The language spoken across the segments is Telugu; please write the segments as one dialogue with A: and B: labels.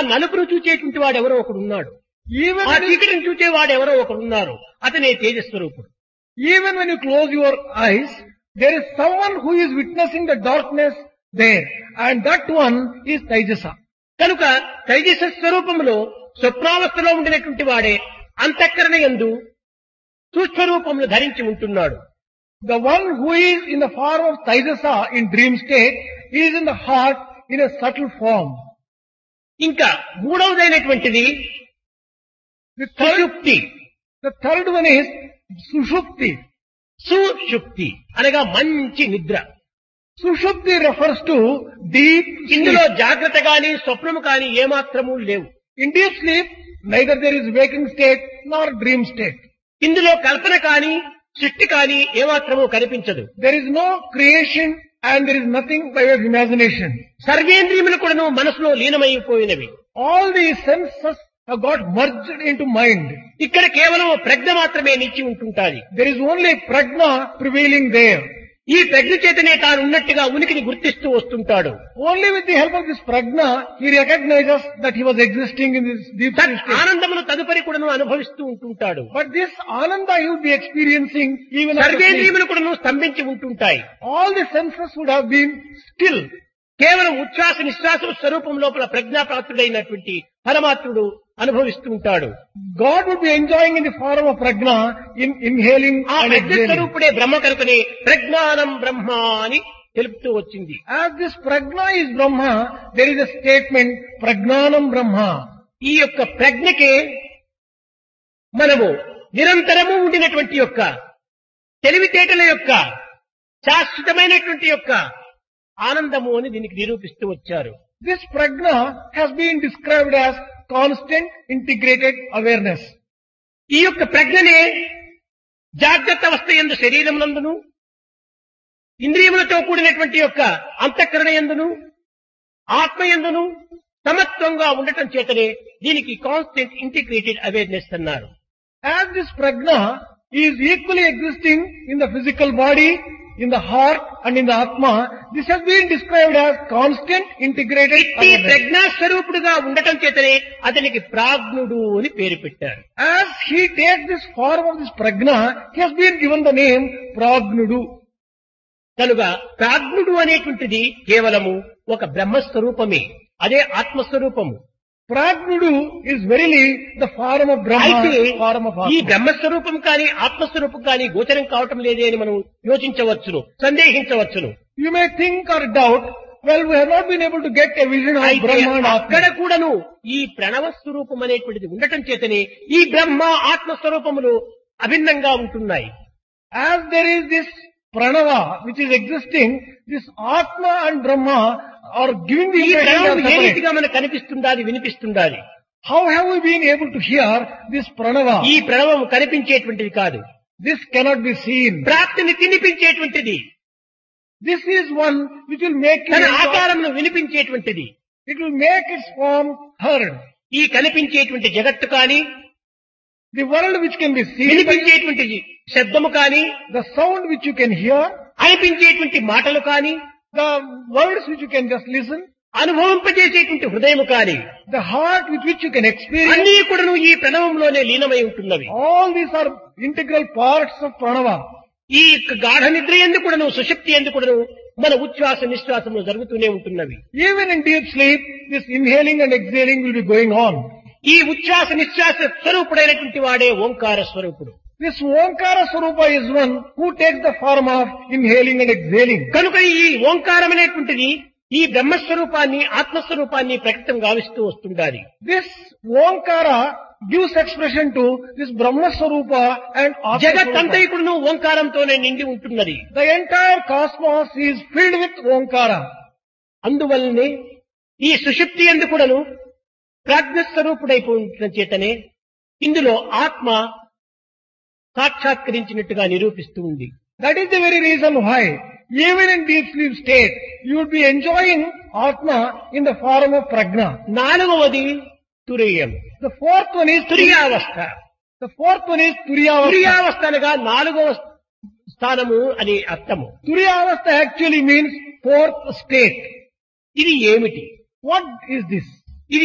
A: నలుపును చూచేటువంటి వాడు ఎవరో ఒకడు ఉన్నాడు
B: Even
A: ఆ
B: when, you,
A: చీకటిని చూచేవాడు ఎవరో ఒకడు ఉన్నారు అతనే తేజస్వరూపుడు
B: even when you close your eyes, there is someone who is witnessing the darkness there. And that one is Taijasa.
A: కనుక తైజస స్వరూపంలో స్వప్నావస్థలో ఉండినటువంటి వాడే అంతఃకరణ ఎందు సూక్ష్మరూపంలో ధరించి ఉంటున్నాడు
B: The one who is in the form of Taijasa in dream state is in the heart in a subtle form.
A: ఇంకా మూడవదైనటువంటిది
B: The third,
A: సుషుప్తి
B: the third one is Sushupti.
A: సుషుప్తి అనగా మంచి నిద్ర
B: Sushupti refers to deep
A: ఇందులో
B: sleep.
A: జాగ్రత్త గాని స్వప్నము కాని ఏమాత్రము లేవు
B: In deep sleep, neither there is waking state nor dream state.
A: ఇందులో కల్పన కాని సృష్టి కాని ఏమాత్రము కనిపించదు
B: There is no creation and there is nothing by way of imagination.
A: సర్వేంద్రియములు కూడాను మనసులో లీనమైపోయినవి
B: All these senses have got merged into mind.
A: ఇక్కడ కేవలం ప్రజ్ఞ మాత్రమే నిలిచి ఉంటుంటాది
B: There is only prajna prevailing there.
A: ఈ ప్రజ్ఞ చేతనే తాను ఉన్నట్టుగా ఉనికిని గుర్తిస్తూ వస్తుంటాడు
B: Only with the help of this prajna, he recognizes that he was existing in this deep
A: తత్
B: state.
A: ఆనందమును తదుపరి కూడాను అనుభవిస్తూ ఉంటుంటాడు
B: But this ananda he would be experiencing even after sleep.
A: సర్వేంద్రియములు కూడాను స్తంభించి ఉంటుంటాయి
B: All the senses would have been still.
A: కేవలం ఉచ్ఛ్వాస నిశ్వాస స్వరూపం లోపల ప్రజ్ఞాప్రాప్తుడైనటువంటి పరమాత్ముడు అనుభవిస్తూ ఉంటాడు
B: God would be enjoying in the form of prajna in inhaling
A: ఆ
B: and
A: ప్రజ్ఞ
B: exhaling.
A: స్వరూపుడే బ్రహ్మ కనుకనే ప్రజ్ఞానం బ్రహ్మ అని తెలుపుతూ వచ్చింది
B: As this prajna is Brahma, there is a statement, prajnanam Brahma.
A: ఈ యొక్క ప్రజ్ఞకే మనము నిరంతరము ఉండినటువంటి యొక్క తెలివితేటల యొక్క శాశ్వతమైనటువంటి యొక్క ఆనందము అని దీనికి నిరూపిస్తూ వచ్చారు
B: This prajna has been described as constant integrated awareness.
A: ఈ యొక్క ప్రజ్ఞనే జాగ్రత్త అవస్థ ఎందు శరీరమునందును ఇంద్రియములతో కూడినటువంటి యొక్క అంతఃకరణ ఎందును ఆత్మ ఎందును సమత్వంగా ఉండటం చేతనే దీనికి కాన్స్టెంట్ ఇంటిగ్రేటెడ్ అవేర్నెస్ అన్నారు
B: As this prajna is equally existing in the physical body, in the heart and in the atma, this has been described as constant integrated
A: ఇట్టి
B: awareness.
A: ప్రజ్ఞా స్వరూపుడుగా ఉండటం చేతనే అతనికి ప్రాజ్ఞుడు అని పేరు పెట్టారు
B: As he takes this form of this prajna, he has been given the name Pragnudu.
A: కనుక ప్రాజ్ఞుడు అనేటువంటిది కేవలము ఒక బ్రహ్మస్వరూపమే అదే ఆత్మస్వరూపము
B: Pragnudu is verily the form of
A: అయితే
B: Brahma, form of
A: ఈ
B: Atma.
A: బ్రహ్మస్వరూపం కానీ ఆత్మస్వరూపం కానీ గోచరం కావటం లేదే అని మనం యోచించవచ్చును సందేహించవచ్చును
B: You may think or doubt, well, we have not been able to get a vision of
A: అయితే
B: Brahma and
A: అక్కడ
B: Atma.
A: కూడాను ఈ ప్రణవ స్వరూపం అనేటువంటిది ఉండటం చేతనే ఈ బ్రహ్మ ఆత్మస్వరూపములు అభిన్నంగా ఉంటున్నాయి
B: As there is this pranava which is existing, this Atma and Brahma are giving the
A: ఈ
B: impression
A: ప్రణవం
B: they are
A: ఏ
B: separate.
A: రీతిగా మనకు కనిపిస్తుండాలి వినిపిస్తుండాలి
B: How have we been able to hear this pranava?
A: ఈ ప్రణవం కనిపించేటువంటిది కాదు
B: This cannot be seen.
A: ప్రాప్తిని తినిపించేటువంటిది
B: This is one which will make
A: తన
B: it,
A: ఆకారమును వినిపించేటువంటిది
B: it will make its form heard.
A: ఈ కనిపించేటువంటి జగత్తు కానీ
B: The world which can be seen, by
A: వినిపించేటువంటి శబ్దము కానీ
B: the sound which you can hear,
A: అనిపించేటువంటి మాటలు కానీ
B: the words which you can just listen,
A: అనుభవింపజేసేటువంటి హృదయము కానీ
B: the heart with which you can experience,
A: అన్నీ కూడాను ఈ ప్రణవంలోనే లీనమై ఉంటున్నవి
B: all these are integral parts of pranava.
A: ఈ యొక్క గాఢ నిద్ర ఎందుకు కూడాను సుశక్తి ఎందుకు కూడాను మన ఉచ్ఛ్వాస నిశ్వాసములు జరుగుతూనే ఉంటున్నవి
B: Even in deep sleep, this inhaling and exhaling will be going on.
A: ఈ ఉచ్ఛ్వాస నిశ్వాస స్వరూపుడైనటువంటి వాడే ఓంకార స్వరూపుడు
B: This Omkara Swarupa is one who takes the form of inhaling and exhaling.
A: కనుక ఈ ఓంకారం అనేటువంటిది ఈ బ్రహ్మస్వరూపాన్ని ఆత్మస్వరూపాన్ని ప్రకటన గావిస్తూ వస్తుండాలి
B: This Omkara gives expression to this Brahma Swarupa and Atma
A: జగత్
B: Swarupa.
A: అంతైకుడును ఓంకారంతోనే నిండి ఉంటున్నది
B: The entire cosmos is filled with Omkara.
A: అందువల్లనే ఈ సుషుప్తి ఎందు కూడాను ప్రాజ్ఞస్వరూపుడైపోయిన చేతనే ఇందులో ఆత్మ సాక్షాత్కరించినట్టుగా నిరూపిస్తూ ఉంది
B: That is the very reason why, even in deep sleep state, you would be enjoying Atma in the form of Prajna.
A: నాలుగవది తురియం
B: The fourth one is Turiya.
A: తురియావస్థ
B: The fourth one is Turiyavastha.
A: తురియావస్థ అనగా నాలుగవ స్థానము అని అర్థము
B: Turiyavastha actually means fourth state.
A: ఇది ఏమిటి
B: What is this?
A: ఇది ఏమైనా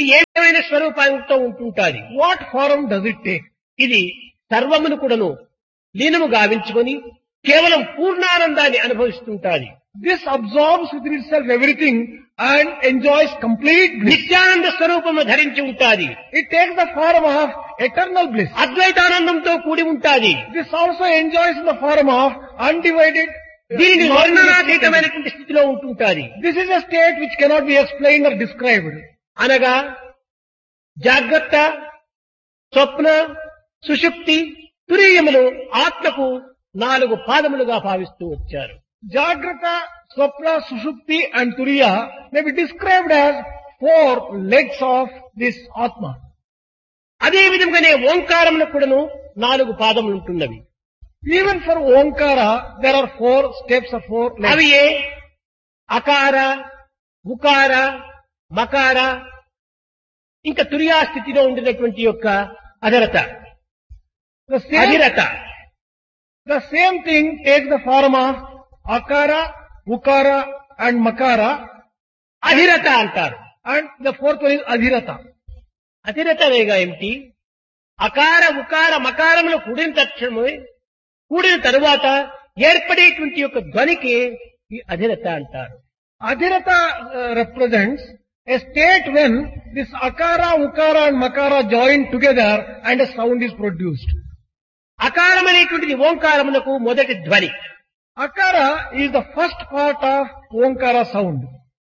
A: విధమైన స్వరూపంతో ఉంటుంటాది
B: What form does it take?
A: ఇది సర్వమును కూడాను లీనము గావించుకొని కేవలం పూర్ణానందాన్ని అనుభవిస్తుంటాది
B: This absorbs within itself everything and enjoys complete bliss.
A: Nityananda స్వరూపము ధరించి ఉంటాది
B: It takes the form of eternal bliss.
A: అద్వైతానందంతో కూడి ఉంటాది
B: This also enjoys in the form of undivided.
A: దీనిని
B: non-existent-
A: వర్ణనాతీతమైనటువంటి స్థితిలో ఉంటుంటాది
B: This is a state which cannot be explained or described.
A: అనగా జాగ్రత్త స్వప్న సుషుప్తి తురీయములు ఆత్మకు నాలుగు పాదములుగా భావిస్తూ వచ్చారు
B: Jagrata, Swapna, Sushupti and Turiya may be described as four legs of this Atma.
A: అదే విధంగానే ఓంకారములకు కూడాను నాలుగు పాదములు ఉంటున్నవి
B: Even for Omkara, there are four steps or four legs.
A: అవి ఏ అకార ఉకార మకార ఇంకా తురియా స్థితిలో ఉండినటువంటి యొక్క అధరత
B: The same,
A: అధిరత
B: the same thing takes the form of Akara, Ukara and Makara
A: అధిరత అంటారు
B: and the fourth one is Adhirata.
A: అధిరత వేగా ఏమిటి అకార ఉకార మకారములు కూడిన తక్షణము కూడిన తరువాత ఏర్పడేటువంటి యొక్క ధ్వనికి ఈ అధిరత అంటారు
B: Adhirata uh, represents a state when this Akara, Ukara and Makara join together and a sound is produced.
A: అకారం అనేటువంటిది ఓంకారములకు మొదటి ధ్వని
B: Akara is the first part of Omkara sound.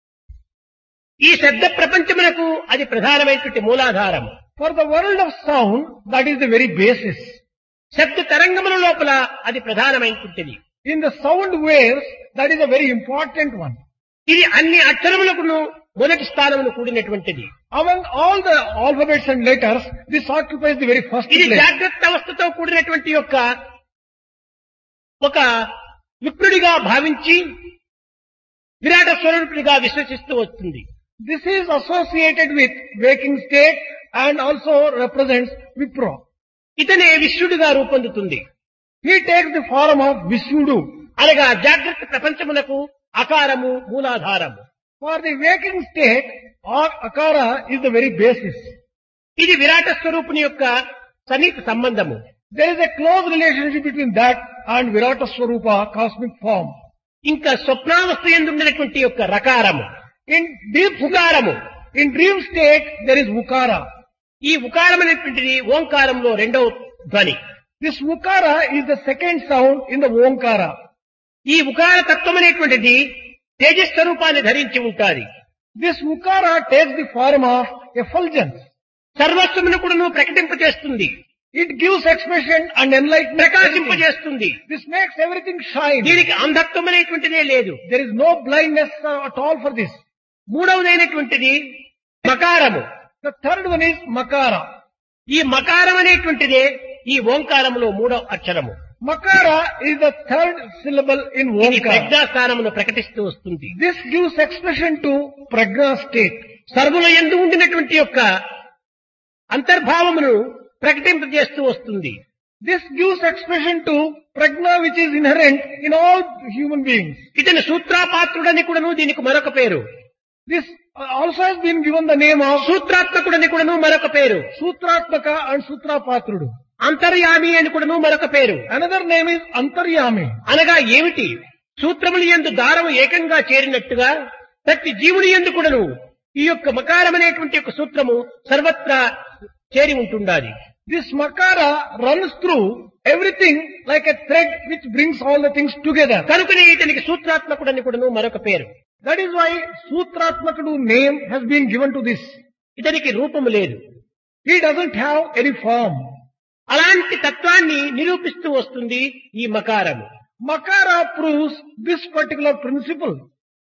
A: ఈ శబ్ద ప్రపంచమునకు అది ప్రధానమైనటువంటి మూలాధారము
B: For the world of sound, that is the very basis.
A: శబ్ద తరంగముల లోపల అది ప్రధానమైనటువంటిది
B: In the sound waves, that is a very important one.
A: ఇది అన్ని అక్షరములకును మొదటి స్థానమును కూడినటువంటిది
B: Among all the alphabets and letters, this occupies the very first
A: ఇది
B: place.
A: జాగ్రత్త అవస్థతో కూడినటువంటి యొక్క ఒక విప్రుడిగా భావించి విరాట స్వరూపుడిగా విశ్వసిస్తూ వస్తుంది
B: This is associated with waking state and also represents Vipra.
A: ఇతనే విశ్వడుగా రూపొందుతుంది
B: He takes the form of Visudu.
A: అనగా జాగ్రత్త ప్రపంచమునకు అకారము మూలాధారము
B: For the waking state, or Akara is the very basis.
A: ఇది విరాట స్వరూపుని యొక్క సన్నిహిత సంబంధము
B: There is a close relationship between that and Virata Swarupa, cosmic form.
A: ఇంకా స్వప్నావస్థ ఎందుండినటువంటి యొక్క రకారము
B: In deep
A: ఉకారము
B: In dream state, there is Ukara.
A: ఈ ఉకారం అనేటువంటిది ఓంకారంలో రెండవ ధ్వని
B: This Ukara is the second sound in the Omkara.
A: ఈ ఉకార తత్వం అనేటువంటిది తేజస్వరూపాన్ని ధరించి ఉంటాది
B: This Ukara takes the form of effulgence.
A: సర్వస్వమును కూడా ప్రకటింపచేస్తుంది
B: It gives expression and enlightenment.
A: ప్రకాశింపజేస్తుంది
B: This makes everything shine.
A: దీనికి అంధత్వం అనేటువంటిదే లేదు
B: There is no blindness uh, at all for this.
A: మూడవదైనటువంటిది మకారము
B: The third one is Makara.
A: ఈ మకారం అనేటువంటిదే ఈ ఓంకారములో మూడవ అక్షరము
B: Makara is the third syllable in
A: ఇది
B: Omkara.
A: ప్రజ్ఞాస్థానమును ప్రకటిస్తూ వస్తుంది
B: This gives expression to Prajna state.
A: సర్వుల ఎందు ఉండినటువంటి యొక్క అంతర్భావమును ప్రకటింపజేస్తూ వస్తుంది
B: This gives expression to Prajna which is inherent in all human beings.
A: ఇతని సూత్రాపాత్రుడని కూడాను దీనికి మరొక పేరు
B: This uh, also has been given the name of
A: సూత్రాత్మకుడని కూడాను మరొక పేరు
B: Sutratmaka and Sutrapatrudu.
A: అంతర్యామి అని కూడాను మరొక పేరు
B: Another name is Antaryami.
A: అనగా ఏమిటి సూత్రములు ఎందు దారము ఏకంగా చేరినట్టుగా ప్రతి జీవుని ఎందు కూడాను ఈ యొక్క మకారం అనేటువంటి యొక్క సూత్రము సర్వత్రా చేరి ఉంటుండాలి
B: This Makara runs through everything like a thread which brings all the things together.
A: కనుకనే ఇతనికి సూత్రాత్మకుడని కూడాను మరొక పేరు
B: That is why Sutratmakadu name has been given to this.
A: ఇతనికి రూపము లేదు
B: He doesn't have any form.
A: అలాంటి తత్వాన్ని నిరూపిస్తూ వస్తుంది ఈ మకారము
B: Makara proves this particular principle.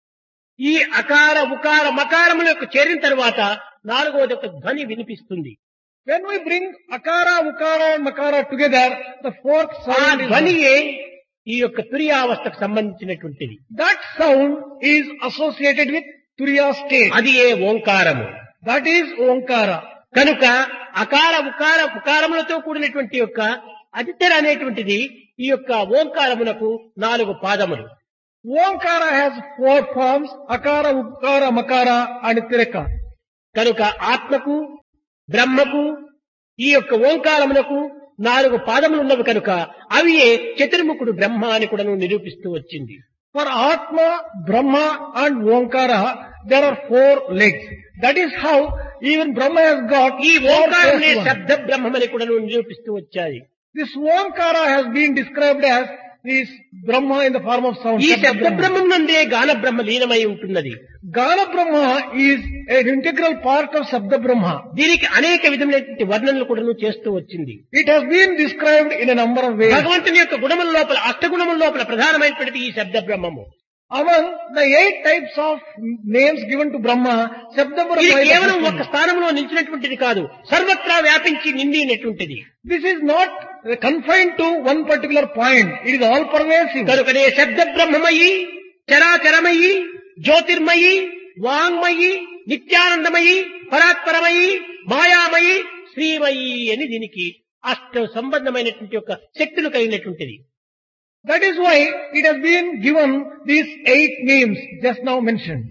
A: ఈ అకార ఉకార మకారముల యొక్క చేరిన తర్వాత నాలుగవది ఒక ధ్వని వినిపిస్తుంది
B: When we bring Akara, Ukara and Makara together, the fourth
A: ఆ
B: sound is
A: ధ్వనియే ఈ యొక్క తురియావస్థకు సంబంధించినటువంటిది
B: That sound is associated with Turiya state.
A: అది ఏ ఓంకారము
B: That is Omkara.
A: కనుక అకార ఉకార ఉకారములతో కూడినటువంటి యొక్క అతిథర అనేటువంటిది ఈ యొక్క ఓంకారమునకు నాలుగు పాదములు
B: Omkara has four forms, Akara, Ukara, Makara and Tireka.
A: కనుక ఆత్మకు బ్రహ్మకు ఈ యొక్క ఓంకారమునకు నాలుగు పాదములు ఉన్నవి కనుక అవి చతుర్ముఖుడు బ్రహ్మ అని కూడా నిరూపిస్తూ వచ్చింది
B: For Atma, Brahma and Omkara, there are four legs. That is how even Brahma has got
A: ఈ
B: four
A: ఓంకారమునే
B: faces.
A: శబ్ద బ్రహ్మమని కూడా నిరూపిస్తూ వచ్చాయి
B: This Omkara has been described as this Brahma in the form of sound.
A: ఈ
B: Shabda
A: శబ్ద
B: Brahma.
A: బ్రహ్మం నందే గాన బ్రహ్మ లీనమై ఉంటున్నది
B: Gana Brahma is an integral part of Shabda Brahma.
A: దీనికి అనేక విధమైనటువంటి వర్ణనలు కూడా చేస్తూ వచ్చింది
B: It has been described in a number of ways.
A: భగవంతుని యొక్క గుణముల లోపల అష్టగుణముల లోపల ప్రధానమైనటువంటిది ఈ శబ్ద బ్రహ్మము
B: Among the eight types of names given to Brahma, Shabda Brahma
A: ఇది
B: is the
A: కేవలం
B: first
A: ఒక
B: one.
A: స్థానంలో నిలిచినటువంటిది కాదు సర్వత్రా వ్యాపించి నిండినటువంటిది
B: This is not confined to one particular point. It is all pervasive.
A: కనుకనే శబ్ద బ్రహ్మమయి చరాచరమయి జ్యోతిర్మయి వాంగ్మయి నిత్యానందమయి పరాత్పరమయి మాయామయి శ్రీమయి అని దీనికి అష్ట సంబంధమైనటువంటి యొక్క శక్తులు కలిగినటువంటిది
B: That is why it has been given these eight names just now mentioned.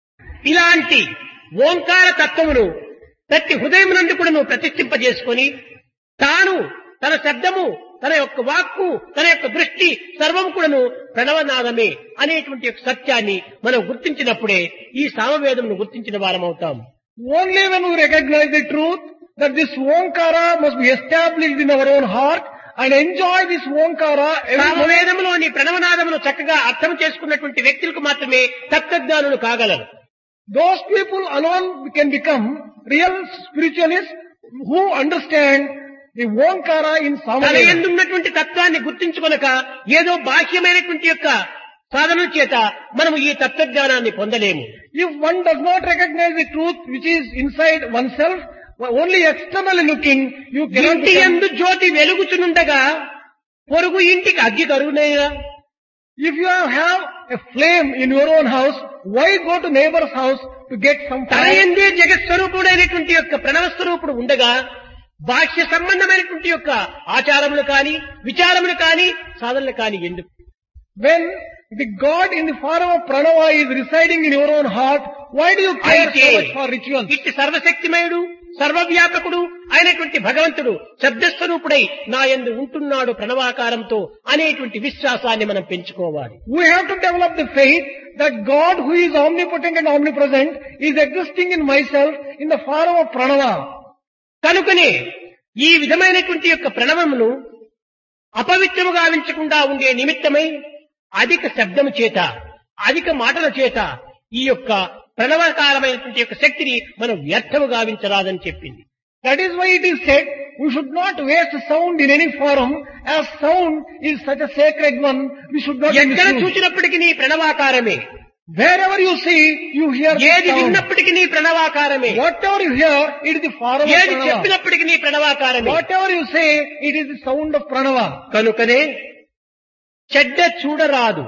A: ఇలాంటి ఓంకార తత్వమును ప్రతి హృదయం నుండి కూడా నువ్వు ప్రతిష్ఠింపజేసుకొని తాను తన శబ్దము తన యొక్క వాక్కు తన యొక్క దృష్టి సర్వం కూడాను ప్రణవనాదమే అనేటువంటి యొక్క సత్యాన్ని మనం గుర్తించినప్పుడే ఈ సామవేదమును గుర్తించిన వారం అవుతాం
B: Only when we recognize the truth that this Omkara must be established in our own heart and enjoy this Omkara every moment.
A: సామవేదములోని ప్రణవనాదమును చక్కగా అర్థం చేసుకున్నటువంటి వ్యక్తులకు మాత్రమే తత్వజ్ఞానులు కాగలరు
B: Those people alone can become real spiritualists who understand the Omkara in
A: తన
B: Samadhi.
A: ఎందున్నటువంటి తత్వాన్ని గుర్తించుకొనక ఏదో బాహ్యమైనటువంటి యొక్క సాధనల చేత మనము ఈ తత్వజ్ఞానాన్ని పొందలేము
B: If one does not recognize the truth which is inside oneself, only externally looking, you cannot
A: ఇంటి
B: become
A: ఎందు జ్యోతి వెలుగుచునుండగా పొరుగు ఇంటికి అగ్గి కరుగునైనా
B: If you have a flame in your own house, why go to neighbor's house to get some
A: తన
B: fire?
A: ఎందే జగత్స్వరూపుడైనటువంటి యొక్క ప్రణవ స్వరూపుడు ఉండగా బాహ్య సంబంధమైనటువంటి యొక్క ఆచారములు కాని విచారములు కాని సాధనలు కాని ఎందుకు
B: When the God in the form of Pranava is residing in your own heart, why do you care
A: అయితే
B: so much for rituals?
A: ఇట్టి సర్వశక్తిమయుడు సర్వవ్యాపకుడు అయినటువంటి భగవంతుడు శబ్దస్వరూపుడై నా యందు ఉంటున్నాడు ప్రణవాకారంతో అనేటువంటి విశ్వాసాన్ని మనం పెంచుకోవాలి
B: We have to develop the faith that God who is omnipotent and omnipresent is existing in myself in the form of Pranava.
A: కనుకనే ఈ విధమైనటువంటి యొక్క ప్రణవమును అపవిత్రము గావించకుండా ఉండే నిమిత్తమై అధిక శబ్దము చేత అధిక మాటల చేత ఈ యొక్క ప్రణవకారమైనటువంటి యొక్క శక్తిని మనం వ్యర్థము గావించరాదని చెప్పింది
B: That is why it is said, we should not waste sound in any form, as sound is such a sacred one, we should not
A: ఎక్కడ
B: misuse.
A: చూసినప్పటికీ నీ ప్రణవాకారమే
B: Wherever you see, you hear the
A: ఏది
B: sound.
A: విన్నప్పటికీ నీ ప్రణవాకారమే
B: Whatever you hear, it is the form of
A: ఏది
B: Pranava.
A: చెప్పినప్పటికీ నీ ప్రణవాకారమే
B: Whatever you say, it is the sound of Pranava.
A: కనుకనే చెడ్డ చూడరాదు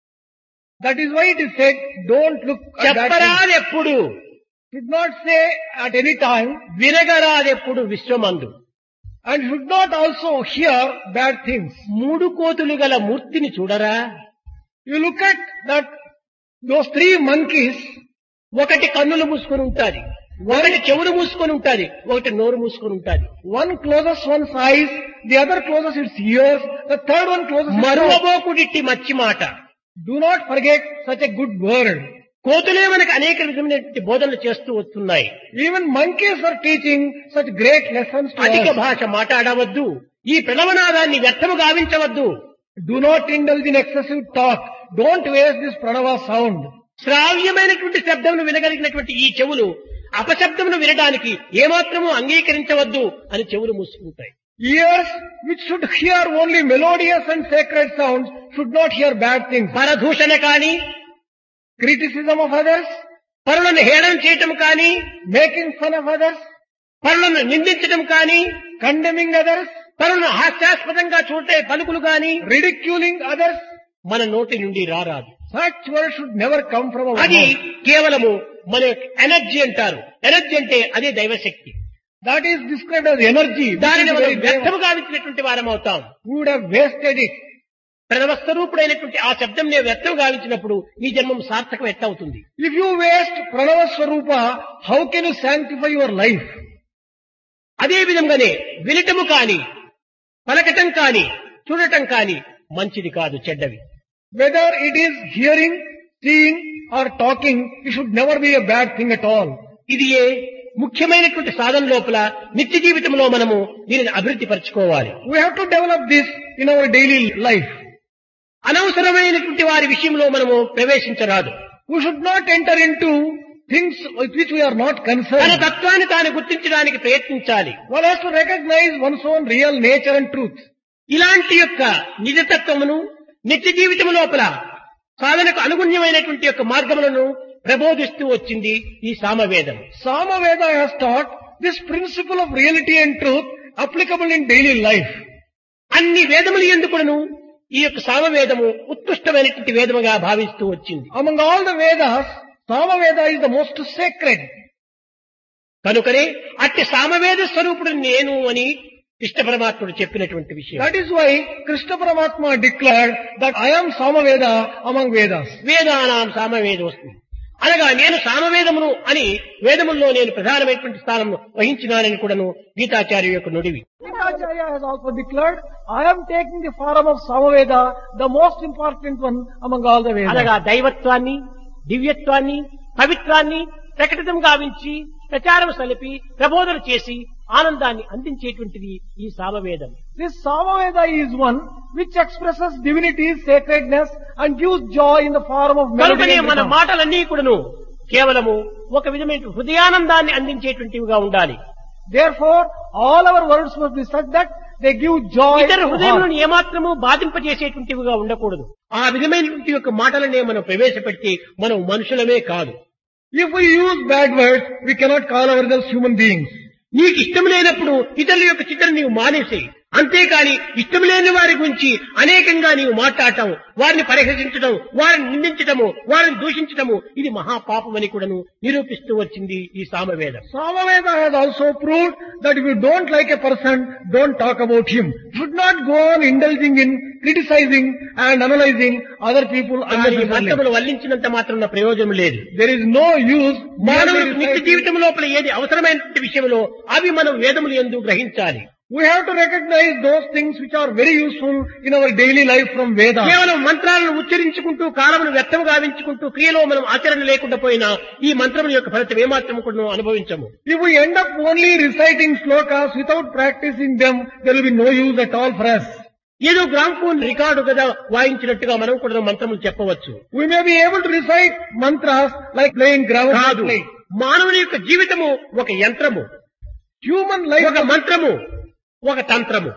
B: That is why it is said, don't look at that thing.
A: చెప్పరాదెప్పుడు
B: Should not say at any time,
A: వినగరాదెప్పుడు విశ్వమందు
B: and should not also hear bad things.
A: మూడు కోతులు గల మూర్తిని చూడరా
B: You look at that, those three monkeys,
A: ఒకటి కన్నులు మూసుకొని ఉంటాది ఒకటి చెవులు మూసుకొని ఉంటాది ఒకటి నోరు మూసుకొని ఉంటాది
B: one closes one's eyes, the other closes its ears, the third one closes its mouth.
A: మరువబోకుడిట్టి మచ్చి మాట
B: Do not forget such a good word.
A: కోతులే మనకు అనేక విధమైనటువంటి బోధనలు చేస్తూ వస్తున్నాయి
B: Even monkeys are teaching such great lessons to
A: అధిక
B: us.
A: భాష మాట్లాడవద్దు ఈ ప్రణవనాదాన్ని వ్యర్థము గావించవద్దు
B: Do not indulge in excessive talk. Don't waste this pranava sound.
A: శ్రావ్యమైనటువంటి శబ్దమును వినగలిగినటువంటి ఈ చెవులు అపశబ్దమును వినడానికి ఏమాత్రము అంగీకరించవద్దు అని చెవులు మూసుకుంటాయి
B: Ears which should hear only melodious and sacred sounds should not hear bad things.
A: పరదూషణ కాని
B: Criticism of others,
A: పరులను హేళన చేయటం కాని
B: making fun of others,
A: పరులను నిందించడం కాని
B: condemning others,
A: పరులను హాస్యాస్పదంగా చూడే పలుకులు కాని
B: ridiculing others.
A: మన నోటి నుండి రారాదు
B: Such words should never come from our
A: అది
B: mouth.
A: కేవలము మన ఎనర్జీ అంటారు ఎనర్జీ అంటే అదే దైవశక్తి
B: That is described as energy. which
A: దానిని
B: is
A: మనం
B: very deva-
A: వ్యర్థము గావించినటువంటి వారం అవుతాం
B: We would have wasted it.
A: ప్రణవస్వరూపుడైనటువంటి ఆ శబ్దం నేను వ్యర్థం గావించినప్పుడు ఈ జన్మం సార్థకం ఎట్టవుతుంది
B: If you waste Pranava Swarupa, how can you sanctify your life?
A: అదే విధంగానే వినటము కాని పలకటం కాని చూడటం కాని మంచిది కాదు చెడ్డవి
B: Whether it is hearing, seeing or talking, it should never be a bad thing at all.
A: ఇది ఏ ముఖ్యమైనటువంటి సాధన లోపల నిత్య జీవితంలో మనము దీనిని అభివృద్ధి పరచుకోవాలి
B: We have to develop this in our daily life.
A: అనవసరమైనటువంటి వారి విషయంలో మనము ప్రవేశించరాదు
B: We should not enter into things with which we are not
A: తన
B: concerned.
A: తత్వాన్ని తాను గుర్తించడానికి ప్రయత్నించాలి
B: One has to recognize one's own real nature and truth.
A: ఇలాంటి యొక్క నిజతత్వమును నిత్య జీవితం లోపల సాధనకు అనుగుణ్యమైనటువంటి యొక్క మార్గములను ప్రబోధిస్తూ వచ్చింది ఈ సామవేదం
B: Samaveda has taught this principle of reality and truth applicable in daily life.
A: అన్ని వేదములు ఎందుకును ఈ యొక్క సామవేదము ఉత్కృష్టమైనటువంటి వేదముగా భావిస్తూ వచ్చింది
B: Among all the Vedas, Samaveda is the most sacred.
A: కనుకనే అట్టి సామవేద స్వరూపుడు నేను అని కృష్ణ పరమాత్ముడు చెప్పినటువంటి విషయం
B: That is why Krishna Paramatma declared that I am Samaveda among Vedas.
A: వేదానాం సామవేదం వస్తుంది అనగా నేను సామవేదమును అని వేదముల్లో నేను ప్రధానమైనటువంటి స్థానమును వహించినానని కూడాను గీతాచార్య యొక్క నుడివి
B: Acharya has also declared, I am taking the form of Samaveda, the most important one among all the Vedas.
A: అనగా దైవత్వాన్ని దివ్యత్వాన్ని పవిత్రాన్ని ప్రకటితం గావించి ప్రచారం సలిపి ప్రబోధన చేసి ఆనందాన్ని అందించేటువంటిది ఈ సామవేదం
B: This Samaveda is one which expresses divinity, sacredness and gives joy in the form of melody.
A: కనుకనే
B: and
A: మన
B: rhythm.
A: మాటలన్నీ కూడాను కేవలము ఒక విధమైన హృదయానందాన్ని అందించేటువంటివిగా ఉండాలి
B: Therefore, all our words must be such that they give joy
A: ఇతర
B: to heart.
A: హృదయములను ఏమాత్రము బాధింపజేసేటువంటివిగా ఉండకూడదు ఆ విధమైనటువంటి యొక్క మాటలనే మనం ప్రవేశపెడితే మనం మనుషులమే కాదు
B: If we use bad words, we cannot call ourselves human beings.
A: నీకు ఇష్టం లేనప్పుడు ఇతరుల యొక్క చిత్రం నీవు మానేసి అంతేకాని ఇష్టం లేని వారి గురించి అనేకంగా నీవు మాట్లాడటం వారిని పరిహసించడం వారిని నిందించడము వారిని దూషించడము ఇది మహాపాపమని కూడాను నిరూపిస్తూ వచ్చింది ఈ సామవేదం
B: Samaveda has also proved that if you don't like a person, don't talk about him. You should not go on indulging in criticizing and analyzing other people
A: కానీ ఈ
B: unnecessarily.
A: మంత్రములు వల్లించినంత మాత్రం ప్రయోజనం లేదు
B: There is no use
A: మానవులకు
B: merely
A: నిత్య
B: reciting-
A: జీవితం లోపల ఏది అవసరమైనటువంటి విషయంలో అవి మనం వేదములు ఎందు గ్రహించాలి
B: We have to recognize those things which are very useful in our daily life from Vedas.
A: కేవలం మంత్రాలను ఉచ్చరించుకుంటూ కాలమును వ్యర్థం గావించుకుంటూ క్రియలో మనం ఆచరణ లేకుండా పోయినా ఈ మంత్రముల యొక్క ఫలితం ఏమాత్రం కూడా అనుభవించము
B: If we end up only reciting slokas without practicing them, there will be no use at all for us.
A: ఏదో గ్రామ్ఫోన్ రికార్డు కదా వాయించినట్టుగా మనం కూడా మంత్రములు చెప్పవచ్చు
B: We may be able to recite mantras like playing
A: కాదు
B: gramophone.
A: మానవుని యొక్క జీవితము ఒక యంత్రము
B: Human life,
A: ఒక మంత్రము ఒక తంత్రము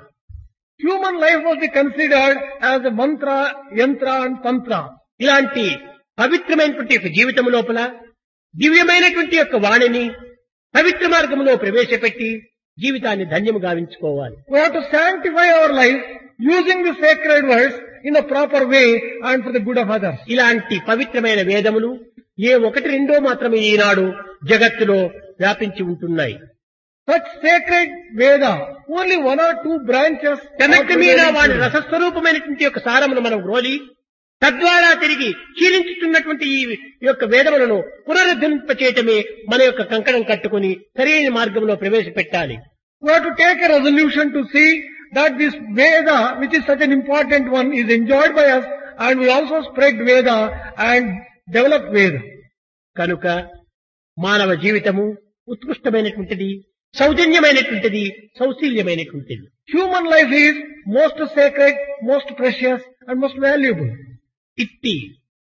B: human life must be considered as a mantra, yantra and tantra.
A: ఇలాంటి పవిత్రమైనటువంటి యొక్క జీవితం లోపల దివ్యమైనటువంటి యొక్క వాణిని పవిత్ర మార్గంలో ప్రవేశపెట్టి జీవితాన్ని ధన్యము గావించుకోవాలి
B: We have to sanctify our life using the sacred words in a proper way and for the good of others.
A: ఇలాంటి పవిత్రమైన వేదములు ఏ ఒకటి రెండో మాత్రమే ఈనాడు జగత్తులో వ్యాపించి ఉంటున్నాయి
B: Such sacred Veda, only one or two branches. are
A: కనుక మీద
B: prevailing
A: వాడి
B: today.
A: రసస్వరూపమైనటువంటి యొక్క సారమును మనం రోలి తద్వారా తిరిగి క్షీణించుతున్నటువంటి ఈ యొక్క వేదములను పునరుద్ధరింప చేయటమే మన యొక్క కంకణం కట్టుకుని సరైన మార్గంలో ప్రవేశపెట్టాలి
B: We have to take a resolution to see that this Veda, which is such an important one, is enjoyed by us and we also spread Veda and develop Veda.
A: కనుక మానవ జీవితము ఉత్కృష్టమైనటువంటిది సౌజన్యమైనటువంటిది సౌశీల్యమైనటువంటిది
B: Human life is most sacred, most precious and most valuable.
A: ఇట్టి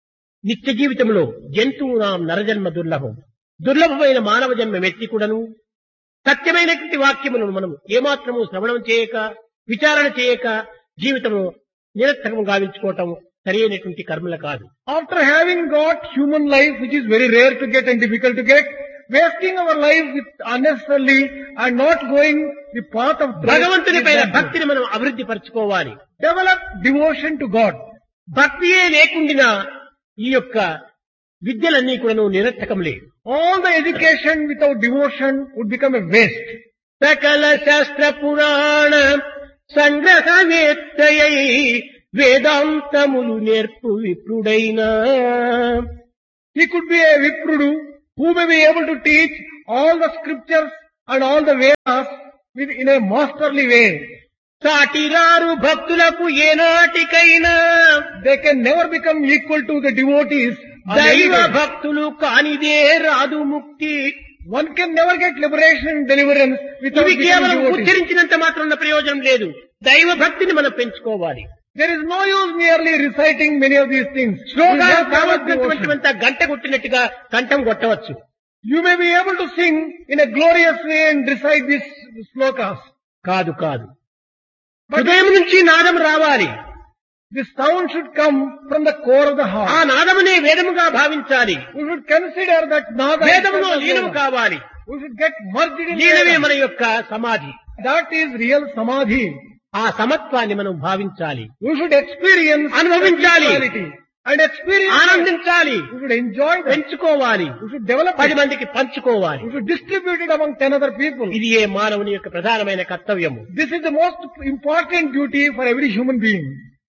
A: నిత్య జీవితంలో జంతువునాం నరజన్మ దుర్లభం దుర్లభమైన మానవ జన్మ వ్యక్తి కూడాను సత్యమైనటువంటి వాక్యములను మనం ఏమాత్రము శ్రవణం చేయక విచారణ చేయక జీవితము నిరర్థకము గావించుకోవటం సరైనటువంటి కర్మల కాదు
B: After having got human life, which is very rare to get and difficult to get, wasting our life with unnecessarily and not going the path of truth
A: భగవంతుని
B: is
A: పైన
B: not good.
A: భక్తిని మనం అభివృద్ధి పరచుకోవాలి
B: Develop devotion to God.
A: భక్తియే లేకుండా ఈ యొక్క విద్యలన్నీ కూడాను నిరర్థకములే
B: All the education without devotion would become a waste.
A: సకల శాస్త్ర పురాణ సంగ్రహవేత్తయై వేదాంతములు నేర్పు విప్రుడైనా
B: He could be a Viprudu who may be able to teach all the scriptures and all the Vedas with, in a masterly way.
A: సాటిరారు భక్తులకు ఏనాటికైనా
B: They can never become equal to the devotees. on any
A: దైవ
B: day.
A: భక్తులు కానిదే రాదు ముక్తి
B: One can never get liberation and deliverance without
A: ఇవి
B: becoming
A: కేవలం
B: devotees.
A: ఉచ్చరించినంత మాత్రం ప్రయోజనం లేదు దైవ భక్తిని మనం పెంచుకోవాలి
B: There is no use merely reciting many of these things. You
A: శ్లోకాలు
B: have to have devotion.
A: కావలసినటువంటి గంట కొట్టినట్టుగా కంఠం కొట్టవచ్చు
B: You may be able to sing in a glorious way and recite these slokas.
A: కాదు కాదు హృదయం నుంచి నాదం రావాలి
B: The sound should come from the core of the
A: ఆ
B: heart.
A: నాదమునే వేదముగా భావించాలి
B: We should consider that Nada is
A: వేదములో
B: part of
A: లీనము
B: Veda.
A: కావాలి
B: We should get merged in
A: లీనమే
B: Veda.
A: మన యొక్క సమాధి
B: That is real samadhi.
A: ఆ సమత్వాన్ని మనం భావించాలి
B: We should experience
A: అనుభవించాలి.
B: spirituality and experience. it.
A: ఆనందించాలి
B: We should enjoy that.
A: పెంచుకోవాలి
B: We should develop
A: పది
B: it.
A: మందికి పంచుకోవాలి
B: We should distribute it among ten other people.
A: ఇది ఏ మానవుని యొక్క ప్రధానమైన కర్తవ్యము
B: This is the most important duty for every human being.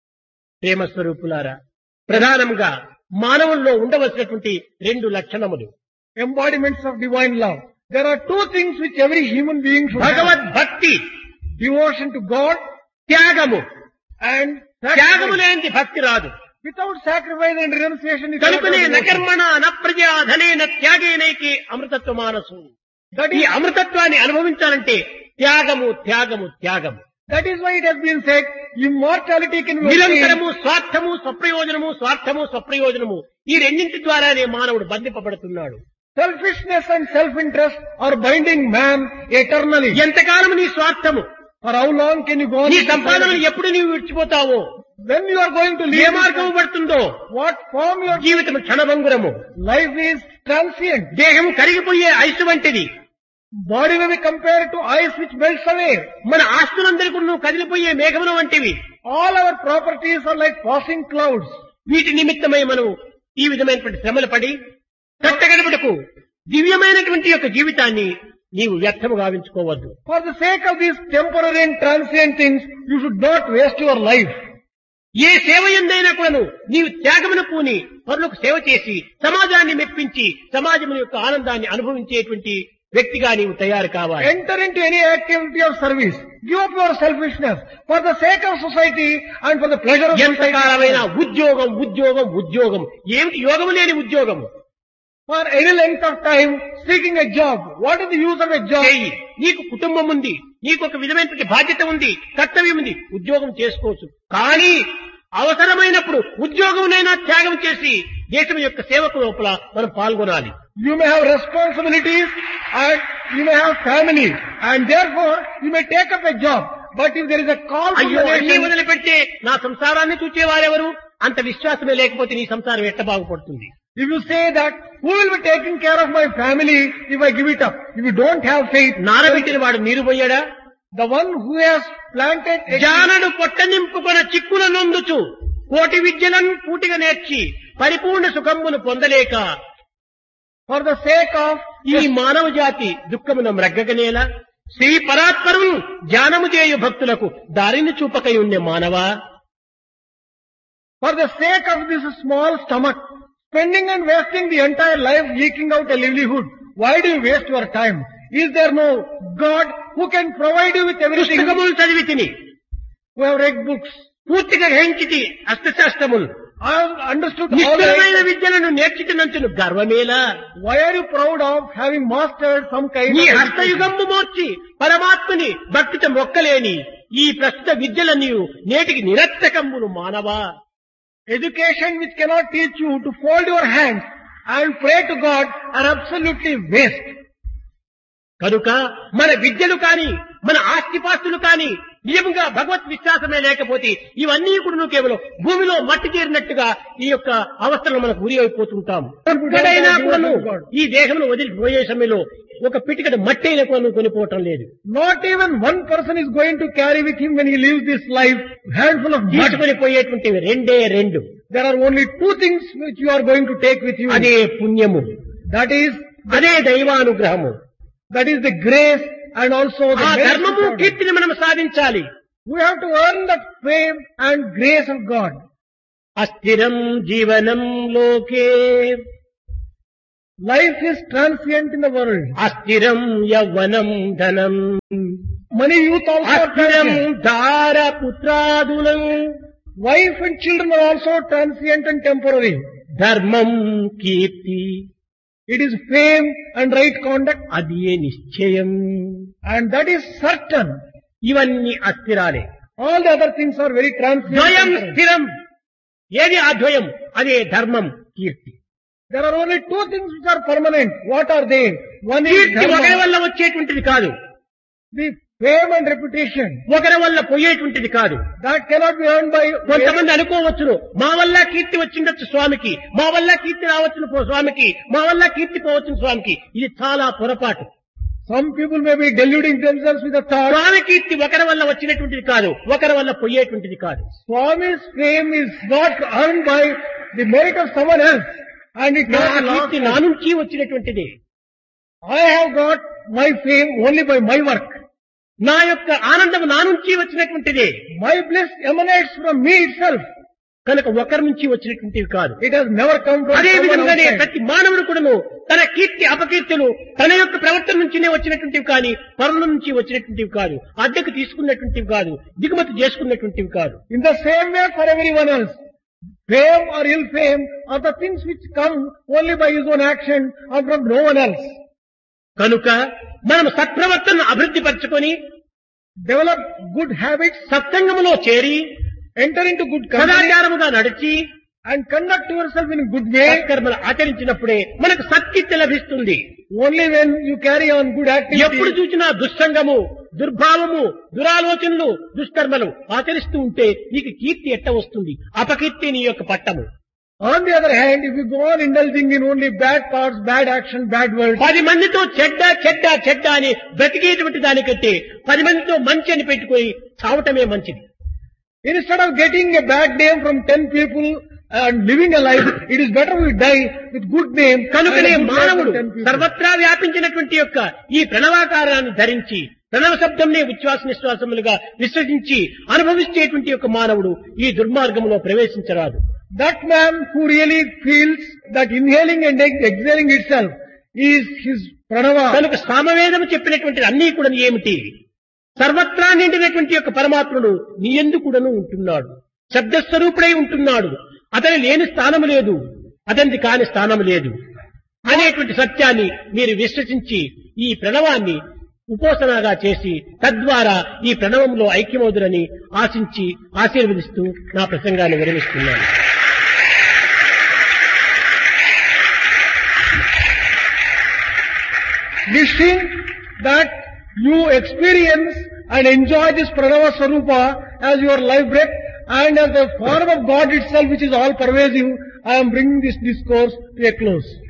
A: ప్రేమ స్వరూపులారా ప్రధానంగా మానవుల్లో ఉండవలసినటువంటి రెండు లక్షణములు
B: Embodiments of divine love. There are two things which every human being should have.
A: భగవద్భక్తి
B: Devotion to God
A: త్యాగము
B: and
A: త్యాగము
B: sacrifice.
A: లేని భక్తి రాదు
B: Without sacrifice and renunciation, you cannot
A: కనుకనే
B: have devotion.
A: నకర్మణ నప్రజా ధనేన త్యాగేనైకి అమృతత్వ మానసు
B: That
A: ఈ
B: is,
A: అమృతత్వాన్ని అనుభవించాలంటే త్యాగము త్యాగము త్యాగము
B: that is why it has been said, immortality can be
A: నిరంతరము
B: obtained.
A: స్వార్థము స్వప్రయోజనము స్వార్థము స్వప్రయోజనము ఈ రెండింటి ద్వారానే మానవుడు బంధింపబడుతున్నాడు
B: Selfishness and self-interest are binding man eternally.
A: ఎంతకాలం నీ స్వార్థము
B: For how long can you go on?
A: నీ
B: with this
A: సంపాదనలు
B: life?
A: ఎప్పుడు నీవు విడిచిపోతావో
B: When you are going to
A: A
B: leave, this
A: మార్గము
B: life,
A: పడుతుందో
B: what form your
A: జీవితం క్షణభంగురము
B: life is transient.
A: దేహం కరిగిపోయే ఐసు వంటిది
B: Body may be compared to ice which melts away.
A: మన ఆస్తులందరికీ నువ్వు కదిలిపోయే మేఘములు వంటివి
B: All our properties are like passing clouds.
A: వీటి నిమిత్తమై మనం ఈ విధమైనటువంటి శ్రమలు పడి కట్టగడపడకు దివ్యమైనటువంటి యొక్క జీవితాన్ని నీవు వ్యర్థము గావించుకోవద్దు
B: For the sake of these temporary and transient things, you should not waste your life.
A: ఏ సేవ ఎందైనా కూడాను నీవు త్యాగమును పూని పరులకు సేవ చేసి సమాజాన్ని మెప్పించి సమాజం యొక్క ఆనందాన్ని అనుభవించేటువంటి వ్యక్తిగా నీవు తయారు కావాలి
B: Enter into any activity of service. Give up your selfishness for the sake of society and for the pleasure of
A: ఎంతకాలమైన
B: society.
A: ఉద్యోగం ఉద్యోగం ఉద్యోగం ఏమిటి యోగము లేని ఉద్యోగము
B: For any length of time seeking a job. What is the use of a job?
A: చేయి నీకు కుటుంబం ఉంది నీకు ఒక విధమైనటువంటి బాధ్యత ఉంది కర్తవ్యం ఉంది ఉద్యోగం చేసుకోవచ్చు కానీ అవసరమైనప్పుడు ఉద్యోగంనైనా త్యాగం చేసి దేశం యొక్క సేవకు లోపల మనం పాల్గొనాలి
B: You may have responsibilities and you may have family and therefore you may take up a job. But if there is a call from
A: అయ్యో
B: the
A: అన్ని
B: nation,
A: వదిలిపెట్టే నా సంసారాన్ని చూచేవారెవరు అంత విశ్వాసమే లేకపోతే నీ సంసారం ఎట్ట బాగుపడుతుంది
B: if you say that, who will be taking care of my family if I give it up? If you don't have faith,
A: నానబెట్టిన వాడు నీరు పోయాడా
B: the one who has planted a
A: జానడు పొట్ట నింపుకొన చిక్కుల నొందుచు కోటి విద్యలను పూటిగా నేర్చి పరిపూర్ణ సుఖమును పొందలేక
B: for the sake of
A: ఈ మానవ జాతి దుఃఖమున మ్రగ్గగనేలా శ్రీ పరాత్పరును ధ్యానము చేయు భక్తులకు దారిని చూపకై ఉండే మానవా
B: for the sake of this small stomach, spending and wasting the entire life eking out a livelihood. Why do you waste your time? Is there no God who can provide you with everything?
A: పుస్తకములు చదివి తిని
B: Who have read books?
A: పూర్తిగా గ్రహించితి అష్టశాస్త్రములు
B: I have understood all
A: నిష్ఠురమైన
B: right.
A: విద్యలను నేర్చితినంచును గర్వమేలా
B: Why are you proud of having mastered some kind
A: నీ
B: of education?
A: హస్తయుగమ్ము మోర్చి పరమాత్మని భక్తిత మొక్కలేని ఈ ప్రస్తుత విద్యలన్నీ నేటికి నిరర్థకంబును మానవా
B: Education which cannot teach you to fold your hands and pray to God are absolutely waste.
A: కనుక మన విద్యలు కాని మన ఆస్తిపాస్తులు కాని నిజంగా భగవత్ విశ్వాసమే లేకపోతే ఇవన్నీ కూడా నువ్వు కేవలం భూమిలో మట్టి చేరినట్టుగా ఈ యొక్క అవస్థలను మనకు గురి అయిపోతుంటాం ఎక్కడైనా కూడాను ఈ దేహంలో వదిలిపోయే సమయంలో ఒక పిటికడ మట్టి అయినా కూడా నువ్వు కొనిపోవటం లేదు
B: Not even one person is going to carry with him when he leaves this life handful of mud.
A: తీసుకొని పోయేటువంటివి రెండే రెండు
B: There are only two things which you are going to take with you.
A: అదే పుణ్యము
B: That is,
A: అదే దైవానుగ్రహము
B: that is the grace and also the
A: ఆ
B: mercy of
A: ధర్మము
B: God.
A: కీర్తిని మనం సాధించాలి
B: We have to earn that fame and grace of God.
A: అస్థిరం జీవనం లోకే
B: Life is transient in the world.
A: అస్థిరం యవ్వనం ధనం
B: Money, youth also are
A: అస్థిరం
B: transient.
A: దార పుత్రాదులం
B: Wife and children are also transient and temporary.
A: ధర్మం కీర్తి
B: It is fame and right conduct
A: అది ఏ నిశ్చయం
B: and that is certain.
A: ఇవన్నీ అస్థిరాలే
B: All the other things are very transient.
A: ద్వయం
B: and temporary.
A: స్థిరం ఏది ఆ ద్వయం అదే ధర్మం కీర్తి
B: There are only two things which are permanent. What are they? One is
A: కీర్తి ఒకరి
B: dharma,
A: వల్ల వచ్చేటువంటిది కాదు
B: the fame and reputation.
A: ఒకరి వల్ల పోయేటువంటిది కాదు
B: That cannot be earned by
A: కొంతమంది అనుకోవచ్చును మా వల్ల కీర్తి వచ్చిండొచ్చు స్వామికి మా వల్ల కీర్తి రావచ్చును పో స్వామికి మా వల్ల కీర్తి పోవచ్చును స్వామికి ఇది చాలా పొరపాటు
B: Some people may be deluding themselves with the thought,
A: స్వామి కీర్తి ఒకరి వల్ల వచ్చినటువంటిది కాదు ఒకరి వల్ల పోయేటువంటిది కాదు
B: Swami's fame is not earned by the merit of someone else. And it
A: నా
B: cannot be
A: కీర్తి నా
B: lost.
A: నుంచి వచ్చినటువంటిది
B: I have got my fame only by my work.
A: నా యొక్క ఆనందం నా నుంచి వచ్చినటువంటిది
B: My bliss emanates from me itself.
A: కనుక ఒకరి నుంచి వచ్చినటువంటివి కాదు
B: It has never come from
A: అదే
B: someone
A: విధంగానే
B: outside.
A: ప్రతి మానవుడు కూడాను తన కీర్తి అపకీర్తులు తన యొక్క ప్రవర్తన నుంచినే వచ్చినటువంటివి కానీ పరుల నుంచి వచ్చినటువంటివి కాదు అద్దెకు తీసుకున్నటువంటివి కాదు దిగుమతి చేసుకున్నటువంటివి కాదు
B: In the same way for everyone else. Fame or ill fame are the things which come only by his own action or from no one else.
A: కనుక మనం సత్ప్రవర్తనను అభివృద్ధి పరచుకొని
B: Develop good habits,
A: సత్సంగములో చేరి
B: enter into good company
A: సదాచారముగా నడిచి
B: and conduct yourself in a good way.
A: సత్కర్మలు ఆచరించినప్పుడే మనకు సత్కీర్తి లభిస్తుంది
B: Only when you carry on good
A: ఎప్పుడు
B: activities.
A: చూసినా దుస్సంగము దుర్భావము దురాలోచనలు దుష్కర్మలు ఆచరిస్తూ ఉంటే నీకు కీర్తి ఎట్ట వస్తుంది అపకీర్తి నీ యొక్క పట్టము
B: On the other hand, if you go on indulging in only bad thoughts, bad action, bad words,
A: పది మందితో చెడ్డ చెడ్డ చెడ్డ అని బ్రతికేటువంటి దానికంటే పది మందితో మంచి అని పెట్టుకొని చావటమే మంచిది
B: instead of getting a bad name from ten people and living a life, it is better we die with good name
A: కనుకనే
B: and a good life
A: మానవుడు
B: from 10 people.
A: సర్వత్రా వ్యాపించినటువంటి యొక్క ఈ ప్రణవాకారాన్ని ధరించి ప్రణవ శబ్దంనే ఉచ్ఛ్వాస నిశ్వాసములుగా విశ్వసించి అనుభవించేటువంటి యొక్క మానవుడు ఈ దుర్మార్గంలో ప్రవేశించరాదు
B: That man who really feels that inhaling and ex- exhaling itself is his pranava.
A: కనుక సామవేదము చెప్పినటువంటి అన్నీ కూడా ఏమిటి సర్వత్రా నిండినటువంటి యొక్క పరమాత్ముడు నీ ఎందు కూడాను ఉంటున్నాడు శబ్దస్వరూపుడై ఉంటున్నాడు అతని లేని స్థానము లేదు అతనిది కాని స్థానము లేదు అనేటువంటి సత్యాన్ని మీరు విశ్వసించి ఈ ప్రణవాన్ని ఉపోసనగా చేసి తద్వారా ఈ ప్రణవంలో ఐక్యమవుదురని ఆశించి ఆశీర్వదిస్తూ నా ప్రసంగాన్ని విరమిస్తున్నాను
B: Wishing that you experience and enjoy this pranava swarupa as your life breath and as the form of God itself which is all pervasive, I am bringing this discourse to a close.